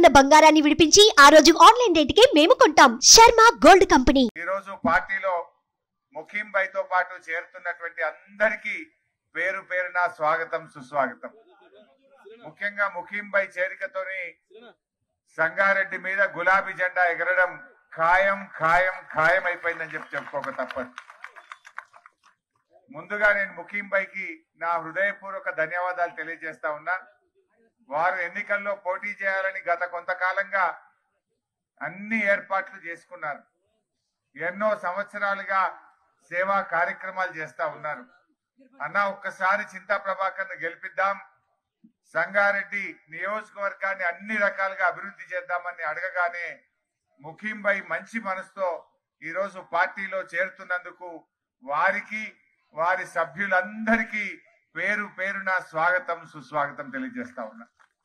ఉన్న బంగారాన్ని విడిపించి ఆ రోజు ఆన్లైన్ రేటుకే మేము కొంటాం శర్మ గోల్డ్ కంపెనీ ఈరోజు పార్టీలో ముఖీంబైతో పాటు చేరుతున్నటువంటి అందరికీ పేరు పేరున స్వాగతం సుస్వాగతం ముఖ్యంగా ముఖీంబై చేరికతోని సంగారెడ్డి మీద గులాబీ జెండా ఎగరడం ఖాయం ఖాయం ఖాయం అయిపోయిందని చెప్పి చెప్పుకోక తప్పదు ముందుగా నేను ముఖీంబైకి నా హృదయపూర్వక ధన్యవాదాలు తెలియజేస్తా ఉన్నా వారు ఎన్నికల్లో పోటీ చేయాలని గత కొంతకాలంగా అన్ని ఏర్పాట్లు చేసుకున్నారు ఎన్నో సంవత్సరాలుగా సేవా కార్యక్రమాలు చేస్తా ఉన్నారు అన్న ఒక్కసారి చింతా ప్రభాకర్ గెలిపిద్దాం సంగారెడ్డి నియోజకవర్గాన్ని అన్ని రకాలుగా అభివృద్ధి చేద్దామని అడగగానే ముఖీంబై మంచి మనసుతో ఈరోజు పార్టీలో చేరుతున్నందుకు వారికి వారి సభ్యులందరికీ పేరు పేరున స్వాగతం సుస్వాగతం తెలియజేస్తా ఉన్నా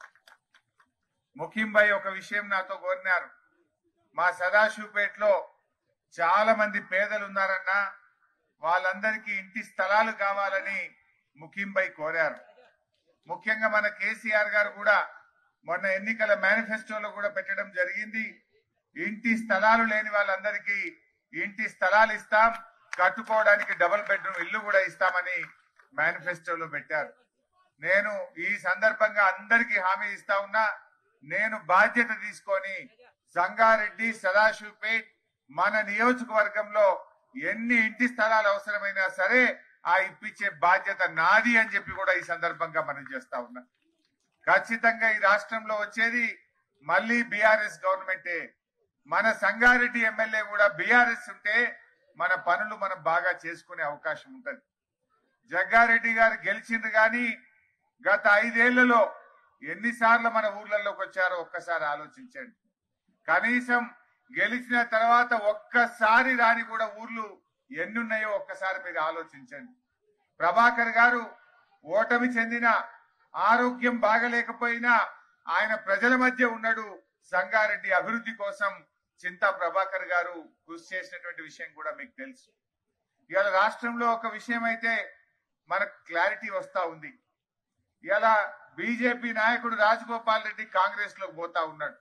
ముఖీంబై ఒక విషయం నాతో కోరినారు మా సదాశివపేటలో చాలా మంది పేదలు ఉన్నారన్నా వాళ్ళందరికీ ఇంటి స్థలాలు కావాలని ముఖీంబై కోరారు ముఖ్యంగా మన కేసీఆర్ గారు కూడా మొన్న ఎన్నికల మేనిఫెస్టోలో కూడా పెట్టడం జరిగింది ఇంటి స్థలాలు లేని వాళ్ళందరికీ ఇంటి స్థలాలు ఇస్తాం కట్టుకోవడానికి డబుల్ బెడ్రూమ్ ఇల్లు కూడా ఇస్తామని మేనిఫెస్టోలో పెట్టారు నేను ఈ సందర్భంగా అందరికీ హామీ ఇస్తా ఉన్నా నేను బాధ్యత తీసుకొని సంగారెడ్డి సదాశివపేట్ మన నియోజకవర్గంలో ఎన్ని ఇంటి స్థలాలు అవసరమైనా సరే ఆ ఇప్పించే బాధ్యత నాది అని చెప్పి కూడా ఈ సందర్భంగా మనం చేస్తా ఉన్నా ఖచ్చితంగా ఈ రాష్ట్రంలో వచ్చేది మళ్ళీ బీఆర్ఎస్ గవర్నమెంటే మన సంగారెడ్డి ఎమ్మెల్యే కూడా బీఆర్ఎస్ ఉంటే మన పనులు మనం బాగా చేసుకునే అవకాశం ఉంటది జగ్గారెడ్డి గారు గెలిచిండ్రు గాని గత ఐదేళ్లలో ఎన్నిసార్లు మన ఊర్లలోకి వచ్చారో ఒక్కసారి ఆలోచించండి కనీసం గెలిచిన తర్వాత ఒక్కసారి రాని కూడా ఊర్లు ఎన్నున్నాయో ఒక్కసారి మీరు ఆలోచించండి ప్రభాకర్ గారు ఓటమి చెందిన ఆరోగ్యం బాగలేకపోయినా ఆయన ప్రజల మధ్య ఉన్నాడు సంగారెడ్డి అభివృద్ధి కోసం చింతా ప్రభాకర్ గారు కృషి చేసినటువంటి విషయం కూడా మీకు తెలుసు ఇవాళ రాష్ట్రంలో ఒక విషయం అయితే మనకు క్లారిటీ వస్తా ఉంది ఇలా బీజేపీ నాయకుడు రాజగోపాల్ రెడ్డి కాంగ్రెస్ లోకి పోతా ఉన్నాడు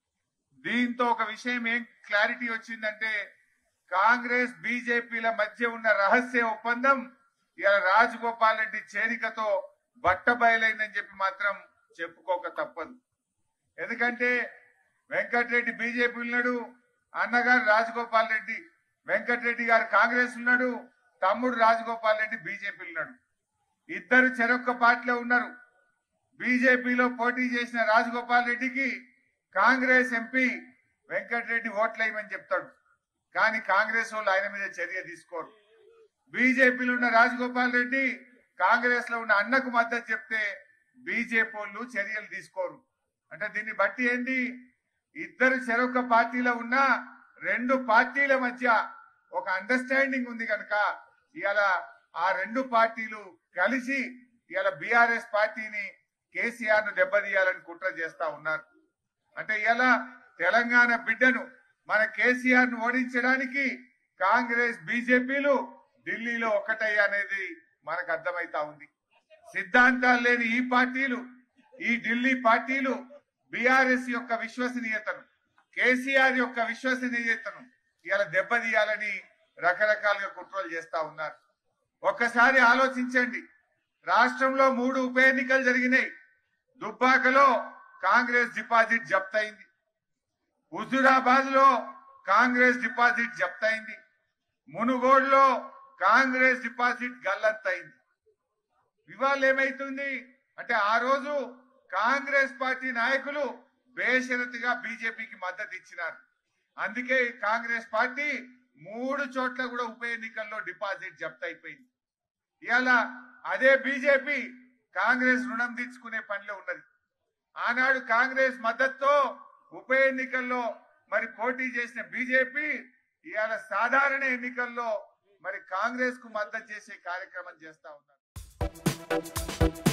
దీంతో ఒక విషయం ఏం క్లారిటీ వచ్చిందంటే కాంగ్రెస్ బీజేపీల మధ్య ఉన్న రహస్య ఒప్పందం ఇలా రాజగోపాల్ రెడ్డి చేరికతో బట్టబయలైందని చెప్పి మాత్రం చెప్పుకోక తప్పదు ఎందుకంటే వెంకటరెడ్డి బీజేపీ ఉన్నాడు అన్నగారు రాజగోపాల్ రెడ్డి వెంకటరెడ్డి గారు కాంగ్రెస్ ఉన్నాడు తమ్ముడు రాజగోపాల్ రెడ్డి బీజేపీ ఉన్నాడు ఇద్దరు చెరొక్క పార్టీలో ఉన్నారు బీజేపీలో పోటీ చేసిన రాజగోపాల్ రెడ్డికి కాంగ్రెస్ ఎంపీ వెంకటరెడ్డి ఓట్లేయమని చెప్తాడు కానీ కాంగ్రెస్ వాళ్ళు ఆయన మీద చర్య తీసుకోరు బీజేపీలో ఉన్న రాజగోపాల్ రెడ్డి కాంగ్రెస్ లో ఉన్న అన్నకు మద్దతు చెప్తే బీజేపీ వాళ్ళు చర్యలు తీసుకోరు అంటే దీన్ని బట్టి ఏంటి ఇద్దరు చెరొక పార్టీలో ఉన్న రెండు పార్టీల మధ్య ఒక అండర్స్టాండింగ్ ఉంది కనుక ఇవాళ ఆ రెండు పార్టీలు కలిసి ఇవాళ బీఆర్ఎస్ పార్టీని కేసీఆర్ ను దెబ్బతీయాలని కుట్ర చేస్తా ఉన్నారు అంటే ఇలా తెలంగాణ బిడ్డను మన కేసీఆర్ ను ఓడించడానికి కాంగ్రెస్ బీజేపీలు ఢిల్లీలో ఒక్కటయ్య అనేది మనకు అర్థమైతా ఉంది సిద్ధాంతాలు లేని ఈ పార్టీలు ఈ ఢిల్లీ పార్టీలు బీఆర్ఎస్ యొక్క విశ్వసనీయతను కేసీఆర్ యొక్క విశ్వసనీయతను ఇలా దెబ్బతీయాలని రకరకాలుగా కుట్రలు చేస్తా ఉన్నారు ఒక్కసారి ఆలోచించండి రాష్ట్రంలో మూడు ఉప ఎన్నికలు జరిగినాయి దుబ్బాకలో కాంగ్రెస్ డిపాజిట్ జప్తయింది హుజురాబాద్ లో కాంగ్రెస్ డిపాజిట్ జప్తయింది మునుగోడులో కాంగ్రెస్ డిపాజిట్ గల్లంతయింది ఇవాళ ఏమైతుంది అంటే ఆ రోజు కాంగ్రెస్ పార్టీ నాయకులు బేషరతుగా బీజేపీకి మద్దతు ఇచ్చినారు అందుకే కాంగ్రెస్ పార్టీ మూడు చోట్ల కూడా ఉప ఎన్నికల్లో డిపాజిట్ జప్తు అయిపోయింది ఇవాళ అదే బీజేపీ కాంగ్రెస్ రుణం తీర్చుకునే పనిలో ఉన్నది ఆనాడు కాంగ్రెస్ మద్దతుతో ఉప ఎన్నికల్లో మరి పోటీ చేసిన బీజేపీ ఇవాళ సాధారణ ఎన్నికల్లో మరి కాంగ్రెస్ కు మద్దతు చేసే కార్యక్రమం చేస్తా ఉన్నారు